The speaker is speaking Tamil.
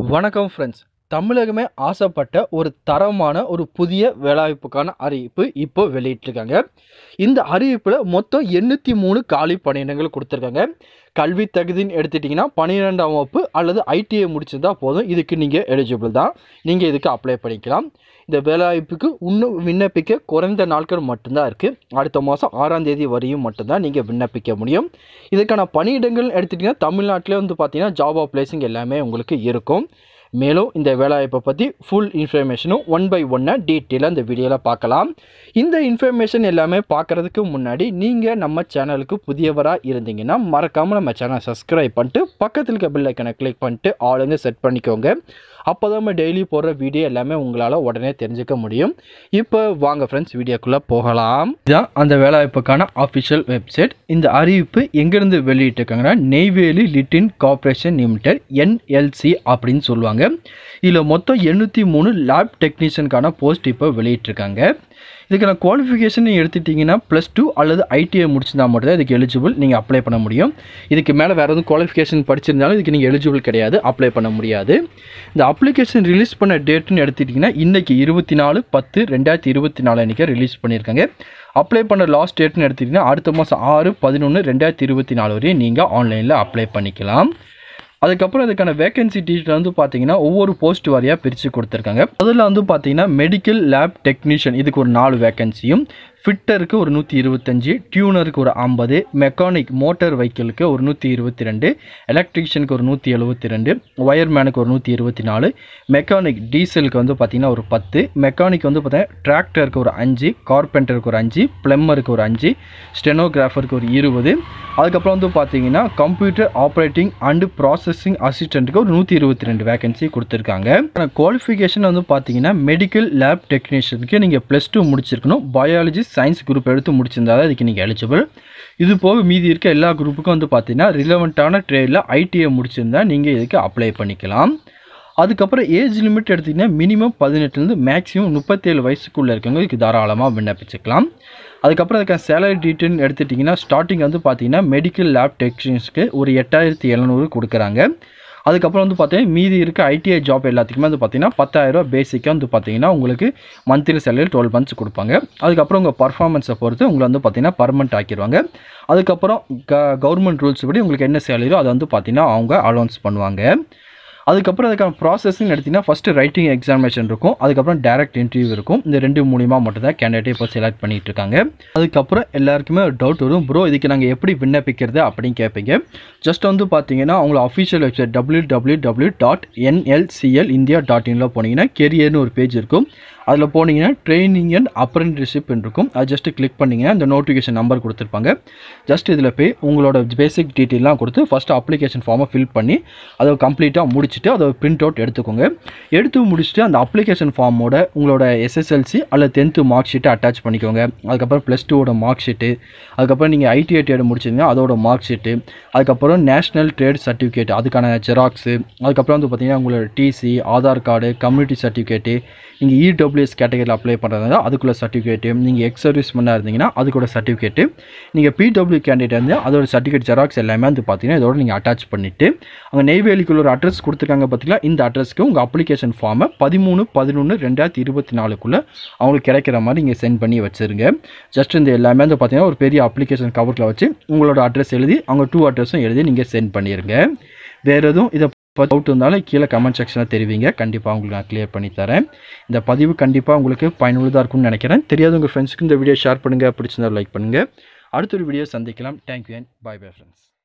வணக்கம் ஃப்ரெண்ட்ஸ் தமிழகமே ஆசைப்பட்ட ஒரு தரமான ஒரு புதிய வேலைவாய்ப்புக்கான அறிவிப்பு இப்போ வெளியிட்டிருக்காங்க இந்த அறிவிப்பில் மொத்தம் எண்ணூற்றி மூணு காலி பணியிடங்கள் கொடுத்துருக்காங்க கல்வி தகுதின்னு எடுத்துட்டிங்கன்னா பன்னிரெண்டாம் வகுப்பு அல்லது ஐடிஐ முடிச்சிருந்தா போதும் இதுக்கு நீங்கள் எலிஜிபிள் தான் நீங்கள் இதுக்கு அப்ளை பண்ணிக்கலாம் இந்த வேலைவாய்ப்புக்கு இன்னும் விண்ணப்பிக்க குறைந்த நாட்கள் மட்டும்தான் இருக்குது அடுத்த மாதம் ஆறாம் தேதி வரையும் மட்டும்தான் நீங்கள் விண்ணப்பிக்க முடியும் இதுக்கான பணியிடங்கள் எடுத்துட்டிங்கன்னா தமிழ்நாட்டிலே வந்து பார்த்தீங்கன்னா ஜாப் அப்ளைசிங் எல்லாமே உங்களுக்கு இருக்கும் மேலும் இந்த வேலைவாய்ப்பை பற்றி ஃபுல் இன்ஃபர்மேஷனும் ஒன் பை ஒன்னாக டீட்டெயிலாக இந்த வீடியோவில் பார்க்கலாம் இந்த இன்ஃபர்மேஷன் எல்லாமே பார்க்குறதுக்கு முன்னாடி நீங்கள் நம்ம சேனலுக்கு புதியவராக இருந்தீங்கன்னா மறக்காமல் நம்ம சேனலை சப்ஸ்கிரைப் பண்ணிட்டு பக்கத்தில் இருக்க பெல் ஐக்கனை கிளிக் பண்ணிட்டு ஆளுங்க செட் பண்ணிக்கோங்க அப்போ தான் நம்ம டெய்லி போடுற வீடியோ எல்லாமே உங்களால் உடனே தெரிஞ்சுக்க முடியும் இப்போ வாங்க ஃப்ரெண்ட்ஸ் வீடியோக்குள்ளே போகலாம் இதுதான் அந்த வேலைவாய்ப்புக்கான அஃபிஷியல் வெப்சைட் இந்த அறிவிப்பு எங்கேருந்து வெளியிட்டிருக்காங்கன்னா Neyveli lignite corporation limited NLC அப்படின்னு சொல்லுவாங்க இதில் மொத்தம் எண்ணூற்றி மூணு லேப் டெக்னீஷியனுக்கான போஸ்ட் இப்போ வெளியிட்டிருக்காங்க இதுக்கான குவாலிஃபிகேஷன் எடுத்துட்டிங்கன்னா ப்ளஸ் டூ அல்லது ஐடிஐ முடிச்சிருந்தா மட்டும் தான் இதுக்கு எலிஜிபிள் நீங்கள் அப்ளை பண்ண முடியும் இதுக்கு மேலே வேறு எதுவும் குவாலிஃபிகேஷன் படிச்சிருந்தாலும் இதுக்கு நீங்கள் எலிஜிபிள் கிடையாது அப்ளை பண்ண முடியாது இந்த அப்ளிகேஷன் ரிலீஸ் பண்ண டேட்டுன்னு எடுத்துட்டிங்கன்னா இன்றைக்கி இருபத்தி நாலு பத்து ரெண்டாயிரத்தி இருபத்தி நாலு அன்றைக்கி ரிலீஸ் பண்ணியிருக்காங்க அப்ளை பண்ண லாஸ்ட் டேட்னு எடுத்துட்டிங்கன்னா அடுத்த மாதம் ஆறு பதினொன்று ரெண்டாயிரத்தி இருபத்தி நாலு வரையும் நீங்கள் ஆன்லைனில் அப்ளை பண்ணிக்கலாம் அதுக்கப்புறம் இதுக்கான வேகன்சி டீட்டெயில் வந்து பார்த்தீங்கன்னா ஒவ்வொரு போஸ்ட் வாரியாக பிரித்து கொடுத்துருக்காங்க அதில் வந்து பார்த்தீங்கன்னா மெடிக்கல் லேப் டெக்னீஷியன் இதுக்கு ஒரு நாலு வேகன்சியும் ஃபிட்டருக்கு ஒரு நூற்றி இருபத்தஞ்சி டியூனருக்கு ஒரு ஐம்பது மெக்கானிக் மோட்டார் வெஹிக்கிளுக்கு ஒரு நூற்றி இருபத்தி ரெண்டு எலக்ட்ரிஷியனுக்கு ஒரு நூற்றி எழுபத்தி ரெண்டு ஒயர்மேனுக்கு ஒரு நூற்றி இருபத்தி நாலு மெக்கானிக் டீசலுக்கு வந்து பார்த்திங்கன்னா ஒரு பத்து மெக்கானிக் வந்து பார்த்தீங்கன்னா டிராக்டருக்கு ஒரு அஞ்சு கார்பெண்டருக்கு ஒரு அஞ்சு ப்ளம்மருக்கு ஒரு அஞ்சு ஸ்டெனோகிராஃபருக்கு ஒரு இருபது அதுக்கப்புறம் வந்து பார்த்தீங்கன்னா கம்ப்யூட்டர் ஆப்ரேட்டிங் அண்டு ப்ராசஸிங் அசிஸ்டண்ட்டுக்கு ஒரு நூற்றி இருபத்தி ரெண்டு வேகன்சி கொடுத்துருக்காங்க குவாலிஃபிகேஷன் வந்து பார்த்தீங்கன்னா மெடிக்கல் லேப் டெக்னீஷியனுக்கு நீங்கள் ப்ளஸ் டூ முடிச்சிருக்கணும் பயாலஜி சயின்ஸ் குரூப் எடுத்து முடிச்சிருந்தா தான் இதுக்கு நீங்கள் எலிஜிபிள் இது போக மீதி இருக்க எல்லா குரூப்புக்கும் வந்து பார்த்தீங்கன்னா ரிலவெண்ட்டான ட்ரேடில் ஐடிஐ முடிச்சிருந்தா நீங்கள் இதுக்கு அப்ளை பண்ணிக்கலாம் அதுக்கப்புறம் ஏஜ் லிமிட் எடுத்திங்கன்னா மினிமம் பதினெட்டுலேருந்து மேக்ஸிமம் முப்பத்தேழு வயசுக்குள்ளே இருக்கவங்க இதுக்கு தாராளமாக விண்ணப்பிச்சுக்கலாம் அதுக்கப்புறம் அதுக்கான சேலரி டீட்டெயில் எடுத்துட்டிங்கன்னா ஸ்டார்டிங் வந்து பார்த்தீங்கன்னா மெடிக்கல் லேப் டெக்னீஷியன்ஸ்க்கு ஒரு எட்டாயிரத்தி எழுநூறு கொடுக்குறாங்க அதுக்கப்புறம் வந்து பார்த்தீங்கன்னா மீதி இருக்க ஐடிஐ ஜாப் எல்லாத்துக்குமே வந்து பார்த்தீங்கன்னா பத்தாயிரரூபா பேசிக்காக வந்து பார்த்தீங்கன்னா உங்களுக்கு மந்த்லி சேலரி டுவெல் மந்த்ஸ் கொடுப்பாங்க அதுக்கப்புறம் உங்கள் பர்ஃபார்மன்ஸை பொறுத்து உங்களை வந்து பார்த்தீங்கன்னா பர்மனெண்ட் ஆக்கிடுவாங்க அதுக்கப்புறம் க கவர்மெண்ட் ரூல்ஸ் படி உங்களுக்கு என்ன சேலரியோ அதை வந்து பார்த்தீங்கன்னா அவங்க அலௌன்ஸ் பண்ணுவாங்க அதுக்கப்புறம் அதுக்கான ப்ராசஸ்ன்னு எடுத்திங்கன்னா ஃபஸ்ட்டு ரைட்டிங் எக்ஸாமினேஷன் இருக்கும் அதுக்கப்புறம் டேரக்ட் இன்டர்வியூ இருக்கும் இந்த ரெண்டு மூலியமாக மட்டும் தான் கேண்டிடேட் இப்போ செலக்ட் பண்ணிட்டு இருக்காங்க அதுக்கப்புறம் எல்லாருக்குமே ஒரு டவுட் வரும் ப்ரோ இதுக்கு நாங்கள் எப்படி விண்ணப்பிக்கிறது அப்படின்னு கேட்பீங்க ஜஸ்ட் வந்து பார்த்தீங்கன்னா அவங்களோட official website W W W dot NLCL India dot இனில் போனீங்கன்னா கெரியர்னு ஒரு பேஜ் இருக்கும் அதில் போனீங்கன்னா ட்ரைனிங் அண்ட் அப்ரெண்டிஸ்ஷிப் இருக்கும் அது ஜஸ்ட்டு கிளிக் பண்ணிங்கன்னா இந்த நோட்டிஃபிகேஷன் நம்பர் கொடுத்துருப்பாங்க ஜஸ்ட் இதில் போய் உங்களோட பேசிக் டீட்டெயிலாம் கொடுத்து ஃபஸ்ட்டு அப்ளிகேஷன் ஃபார்மை ஃபில் பண்ணி அதை கம்ப்ளீட்டாக முடிச்சுட்டு அதை பிரிண்ட் அவுட் எடுத்துக்கோங்க எடுத்து முடிச்சுட்டு அந்த அப்ளிகேஷன் ஃபார்மோட உங்களோட எஸ்எஸ்எல்சி அல்லது டென்த்து மார்க் ஷீட்டை அட்டாச் பண்ணிக்கோங்க அதுக்கப்புறம் ப்ளஸ் டூவோட மார்க் ஷீட்டு அதுக்கப்புறம் நீங்கள் ஐடிஐடியோட முடிச்சிங்கன்னா அதோட மார்க் ஷீட்டு அதுக்கப்புறம் நேஷ்னல் ட்ரேட் சர்டிஃபிகேட் அதுக்கான ஜெராக்ஸு அதுக்கப்புறம் வந்து பார்த்தீங்கன்னா உங்களோட TC Aadhaar card community certificate நீங்கள் இடபிள்யூஎஸ் கேட்டகரியில் அப்ளை பண்ணுறதா அதுக்குள்ள சர்டிஃபிகேட்டு நீங்கள் எக்ஸ் சர்வீஸ் பண்ணால் இருந்தீங்கன்னா அதுக்கூட சர்டிஃபிகேட்டு நீங்கள் பிடபிள்யூ கேண்டிடேட் இருந்தால் அதோட சர்டிஃபிகேட் ஜெராக்ஸ் எல்லாமே வந்து பார்த்தீங்கன்னா இதோட நீங்கள் அட்டாச் பண்ணிவிட்டு அங்கே நெய்வேலிக்குள்ள ஒரு அட்ரஸ் கொடுத்துருக்காங்க பார்த்தீங்களா இந்த அட்ரஸ்க்கு உங்கள் அப்ளிகேஷன் ஃபார்மை பதிமூணு பதினொன்று ரெண்டாயிரத்தி இருபத்தி நாலுக்குள்ளே அவங்களுக்கு கிடைக்கிற மாதிரி நீங்கள் சென்ட் பண்ணி வச்சுருங்க ஜஸ்ட் இந்த எல்லாமே வந்து பார்த்தீங்கன்னா ஒரு பெரிய அப்ளிகேஷன் கவரில் வச்சு உங்களோட அட்ரஸ் எழுதி அவங்க டூ அட்ரஸும் எழுதி நீங்கள் சென்ட் பண்ணிடுங்க வேறு எதுவும் இதை டவுட் இருந்தாலும் கீழே கமெண்ட் செக்ஷனில் தெரிவிங்க கண்டிப்பாக உங்களுக்கு நான் கிளியர் பண்ணி தரேன் இந்த பதிவு கண்டிப்பாக உங்களுக்கு பயனுள்ளதாக இருக்கும்னு நினைக்கிறேன் தெரியாத உங்கள் ஃப்ரெண்ட்ஸுக்கு இந்த வீடியோ ஷேர் பண்ணுங்கள் பிடிச்சிருந்தா லைக் பண்ணுங்கள் அடுத்த ஒரு வீடியோ சந்திக்கலாம் thank you and bye bye friends